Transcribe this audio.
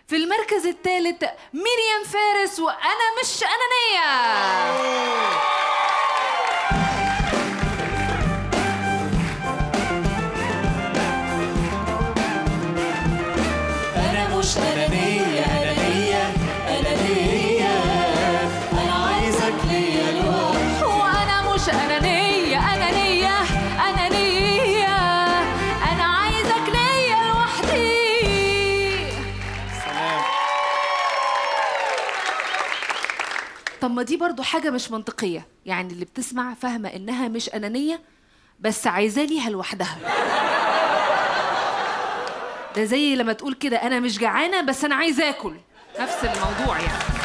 في المركز الثالث مريم فارس وانا مش انانيه أنا مش أنانية أنانية أنانية أنا عايزك ليا لوحدي وانا مش انانيه انانيه انانيه انا عايزك ليا لوحدي سلام طب ما دي برضو حاجة مش منطقية يعني اللي بتسمع فاهمة إنها مش أنانية بس عايزاه ليها لوحدها ده زي لما تقول كده أنا مش جعانة بس أنا عايزة آكل نفس الموضوع يعني